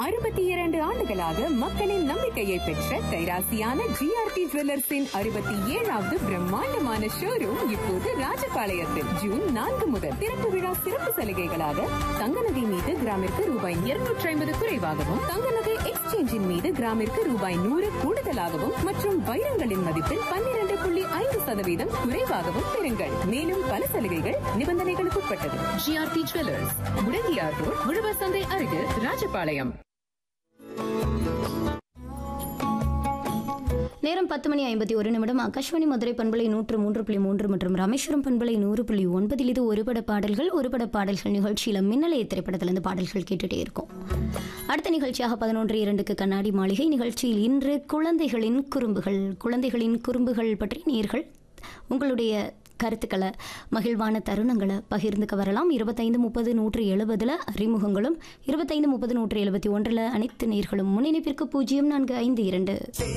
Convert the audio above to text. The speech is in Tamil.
அறுபத்தி இரண்டு ஆண்டுகளாக மக்களின் நம்பிக்கையை பெற்ற கைராசியான ஜிஆர்டி ஜுவல்லர்ஸின் அறுபத்தி ஏழாவது பிரம்மாண்டமான ஷோரூம் இப்போது ராஜபாளையத்தில் ஜூன் நான்கு முதல் திறப்பு விழா சிறப்பு சலுகைகளாக தங்க நகை மீது கிராமிற்கு ரூபாய் இருநூற்றி ஐம்பது குறைவாகவும் தங்க நகை எக்ஸ்சேஞ்சின் மீது கிராமிற்கு ரூபாய் நூறு கூடுதலாகவும் மற்றும் வைரங்களின் மதிப்பில் பன்னிரண்டு புள்ளி ஐந்து சதவீதம் குறைவாகவும் பெறுங்கள் மேலும் பல சலுகைகள் நிபந்தனைகளுக்கு உட்பட்டது ஜிஆர்டி ஜுவல்லர்ஸ் முடங்கியார் ரோட் உழவர் சந்தை அருகில் ராஜபாளையம் நேரம் பத்து மணி ஐம்பத்தி ஒரு நிமிடம் ஆகாஷ்வாணி மதுரை பண்பலை நூற்று மூன்று புள்ளி மூன்று மற்றும் ராமேஸ்வரம் பண்பலை நூறு புள்ளி ஒன்பதில் இது ஒருபட பாடல்கள் ஒருபட பாடல்கள் நிகழ்ச்சியில் மின்னலைய திரைப்படத்திலிருந்து பாடல்கள் கேட்டுட்டே இருக்கும் அடுத்த நிகழ்ச்சியாக பதினொன்று இரண்டுக்கு கண்ணாடி மாளிகை நிகழ்ச்சியில் இன்று குழந்தைகளின் குறும்புகள் குழந்தைகளின் குறும்புகள் பற்றி நேர்கள் உங்களுடைய கருத்துக்களை மகிழ்வான தருணங்களை பகிர்ந்துக்க வரலாம் இருபத்தைந்து முப்பது நூற்று எழுபதில் அறிமுகங்களும் இருபத்தைந்து முப்பது நூற்று எழுபத்தி ஒன்றில் அனைத்து நேர்களும் முன்னிணைப்பிற்கு பூஜ்ஜியம் நான்கு ஐந்து இரண்டு